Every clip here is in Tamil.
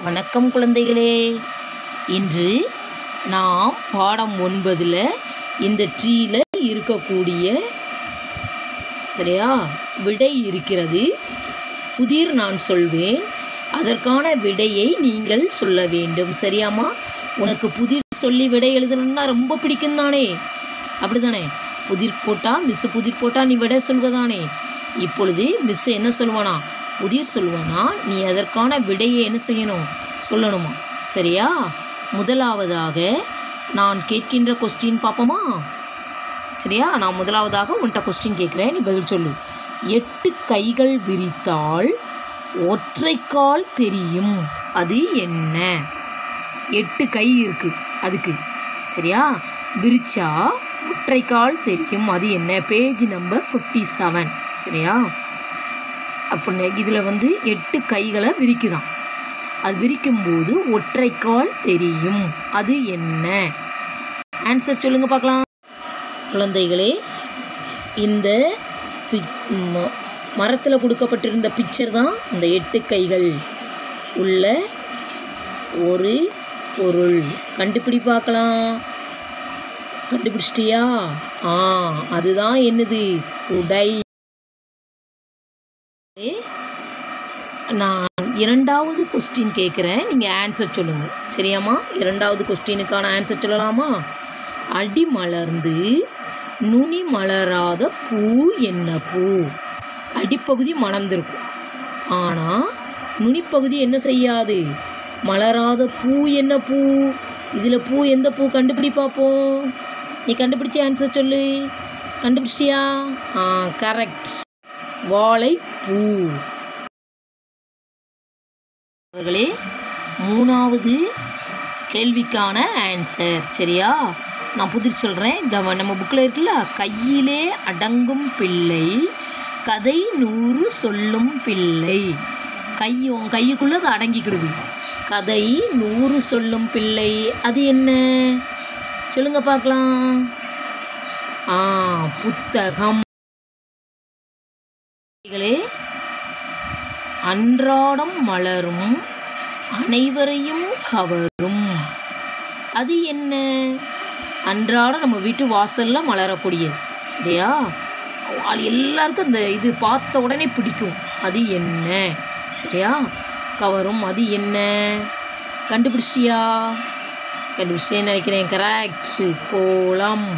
வணக்கம் குழந்தைகளே இன்று நாம் பாடம் ஒன்பதில் இந்த ட்ரீயில் இருக்கக்கூடிய சரியா விடை இருக்கிறது புதிர் நான் சொல்வேன் அதற்கான விடையை நீங்கள் சொல்ல வேண்டும் சரியாம்மா உனக்கு புதிர் சொல்லி விடை எழுதணும்னா ரொம்ப பிடிக்கும் தானே அப்படி தானே புதிர் போட்டால் மிஸ்ஸு புதிர் போட்டால் நீ விடை சொல்வதானே இப்பொழுது மிஸ்ஸு என்ன சொல்வானா புதிர் சொல்வானா நீ அதற்கான விடையை என்ன செய்யணும் சொல்லணுமா சரியா முதலாவதாக நான் கேட்கின்ற கொஸ்டின் பார்ப்போமா சரியா நான் முதலாவதாக உன்கிட்ட கொஸ்டின் கேட்குறேன் நீ பதில் சொல்லு எட்டு கைகள் விரித்தால் ஒற்றைக்கால் தெரியும் அது என்ன எட்டு கை இருக்கு அதுக்கு சரியா விரிச்சா ஒற்றைக்கால் தெரியும் அது என்ன பேஜ் நம்பர் ஃபிஃப்டி செவன் சரியா அப்போ இதில் வந்து எட்டு கைகளை விரிக்குதாம் அது விரிக்கும்போது ஒற்றைக்கால் தெரியும் அது என்ன ஆன்சர் சொல்லுங்க பார்க்கலாம் குழந்தைகளே இந்த மரத்தில் கொடுக்கப்பட்டிருந்த பிக்சர் தான் இந்த எட்டு கைகள் உள்ள ஒரு பொருள் கண்டுபிடி பார்க்கலாம் கண்டுபிடிச்சிட்டியா ஆ அதுதான் என்னது குடை நான் இரண்டாவது கொஸ்டின் கேட்குறேன் நீங்கள் ஆன்சர் சொல்லுங்கள் சரியாம்மா இரண்டாவது கொஸ்டினுக்கான ஆன்சர் சொல்லலாமா அடி மலர்ந்து நுனி மலராத பூ என்ன பூ அடிப்பகுதி மணந்திருக்கும் ஆனால் நுனிப்பகுதி என்ன செய்யாது மலராத பூ என்ன பூ இதில் பூ எந்த பூ கண்டுபிடி பார்ப்போம் நீ கண்டுபிடிச்ச ஆன்சர் சொல்லு கண்டுபிடிச்சிட்டியா ஆ கரெக்ட் வாழை பூ அவர்களே மூணாவது கேள்விக்கான ஆன்சர் சரியா நான் புதிர் சொல்கிறேன் கவ நம்ம புக்கில் இருக்குல்ல கையிலே அடங்கும் பிள்ளை கதை நூறு சொல்லும் பிள்ளை கை உன் கையுக்குள்ளே அது அடங்கிக்கிடுது கதை நூறு சொல்லும் பிள்ளை அது என்ன சொல்லுங்க பார்க்கலாம் ஆ புத்தகம் அன்றாடம் மலரும் அனைவரையும் கவரும் அது என்ன அன்றாடம் நம்ம வீட்டு வாசலில் மலரக்கூடியது சரியா எல்லாருக்கும் அந்த இது பார்த்த உடனே பிடிக்கும் அது என்ன சரியா கவரும் அது என்ன கண்டுபிடிச்சிட்டியா கண்டுபிடிச்சேன்னு நினைக்கிறேன் கரெக்ட் கோலம்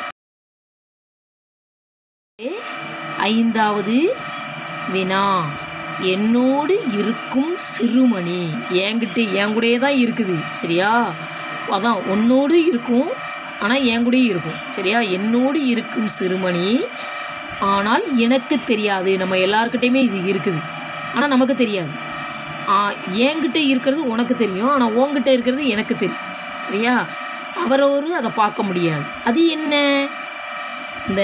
ஐந்தாவது வினா என்னோடு இருக்கும் சிறுமணி என்கிட்ட என் கூடயே தான் இருக்குது சரியா அதான் உன்னோடு இருக்கும் ஆனால் என் கூடயே இருக்கும் சரியா என்னோடு இருக்கும் சிறுமணி ஆனால் எனக்கு தெரியாது நம்ம எல்லாருக்கிட்டையுமே இது இருக்குது ஆனால் நமக்கு தெரியாது என்கிட்ட இருக்கிறது உனக்கு தெரியும் ஆனால் உங்ககிட்ட இருக்கிறது எனக்கு தெரியும் சரியா அவரவர் அதை பார்க்க முடியாது அது என்ன இந்த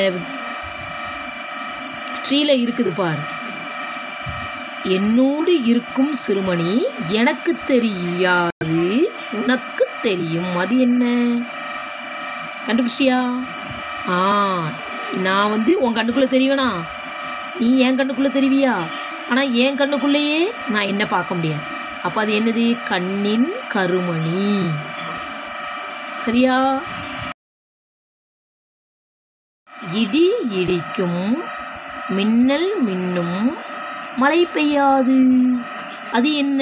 ட்ரீயில் இருக்குது பார் என்னோடு இருக்கும் சிறுமணி எனக்கு தெரியாது உனக்கு தெரியும் அது என்ன கண்டுபிடிச்சியா ஆ நான் வந்து உன் கண்ணுக்குள்ளே தெரியவேனா நீ என் கண்ணுக்குள்ளே தெரிவியா ஆனால் என் கண்ணுக்குள்ளேயே நான் என்ன பார்க்க முடியாது அப்போ அது என்னது கண்ணின் கருமணி சரியா இடி இடிக்கும் மின்னல் மின்னும் மழை பெய்யாது அது என்ன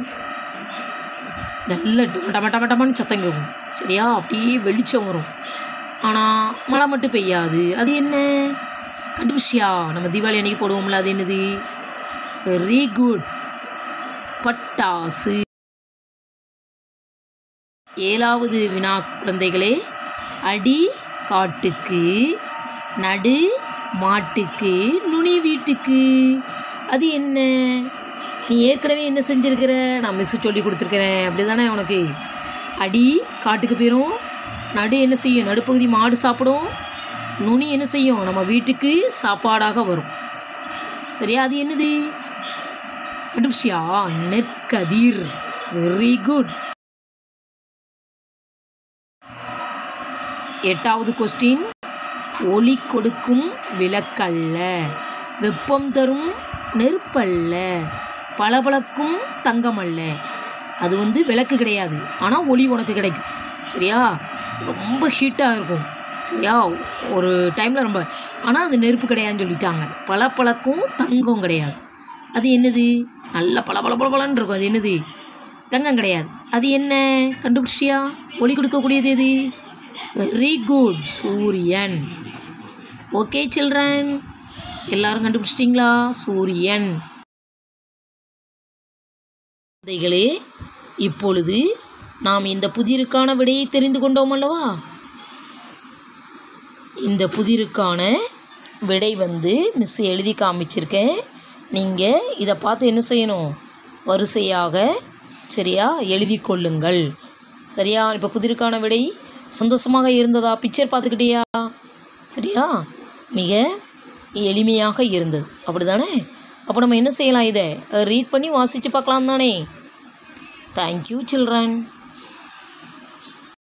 நல்ல டம டம டமன்னு சத்தம் கேட்கும் சரியா அப்படியே வெளிச்சம் வரும் ஆனால் மழை மட்டும் பெய்யாது அது என்ன கண்டுபிடிச்சியா நம்ம தீபாவளி அன்னைக்கு போடுவோம்ல அது என்னது வெரி குட் பட்டாசு ஏழாவது வினா குழந்தைகளே அடி காட்டுக்கு நடு மாட்டுக்கு நுனி வீட்டுக்கு அது என்ன நீ ஏற்கனவே என்ன செஞ்சுருக்கிற நான் மிஸ்ஸு சொல்லி கொடுத்துருக்குறேன் அப்படி தானே உனக்கு அடி காட்டுக்கு போயிடும் நடு என்ன செய்யும் நடுப்பகுதி மாடு சாப்பிடும் நுனி என்ன செய்யும் நம்ம வீட்டுக்கு சாப்பாடாக வரும் சரியா அது என்னது கண்டுபிடிச்சியா நெற்கதிர் வெரி குட் எட்டாவது கொஸ்டின் ஒளி கொடுக்கும் விளக்கல்ல வெப்பம் தரும் நெருப்பல்ல பளபளக்கும் தங்கமல்ல அது வந்து விளக்கு கிடையாது ஆனால் ஒளி உனக்கு கிடைக்கும் சரியா ரொம்ப ஹீட்டாக இருக்கும் சரியா ஒரு டைமில் ரொம்ப ஆனால் அது நெருப்பு கிடையாதுன்னு சொல்லிட்டாங்க பளபளக்கும் தங்கம் கிடையாது அது என்னது நல்ல பல பல பளபளன்னு இருக்கும் அது என்னது தங்கம் கிடையாது அது என்ன கண்டுபிடிச்சியா ஒளி கொடுக்கக்கூடியது எது வெரி குட் சூரியன் ஓகே சில்ட்ரன் எல்லாரும் கண்டுபிடிச்சிட்டிங்களா சூரியன் குழந்தைகளே இப்பொழுது நாம் இந்த புதிருக்கான விடையை தெரிந்து கொண்டோம் அல்லவா இந்த புதிருக்கான விடை வந்து மிஸ் எழுதி காமிச்சிருக்கேன் நீங்கள் இதை பார்த்து என்ன செய்யணும் வரிசையாக சரியா எழுதி கொள்ளுங்கள் சரியா இப்போ புதிருக்கான விடை சந்தோஷமாக இருந்ததா பிக்சர் பார்த்துக்கிட்டியா சரியா மிக எளிமையாக இருந்தது அப்படி தானே அப்போ நம்ம என்ன செய்யலாம் இதை ரீட் பண்ணி வாசித்து பார்க்கலாம் தானே தேங்க்யூ சில்ட்ரன்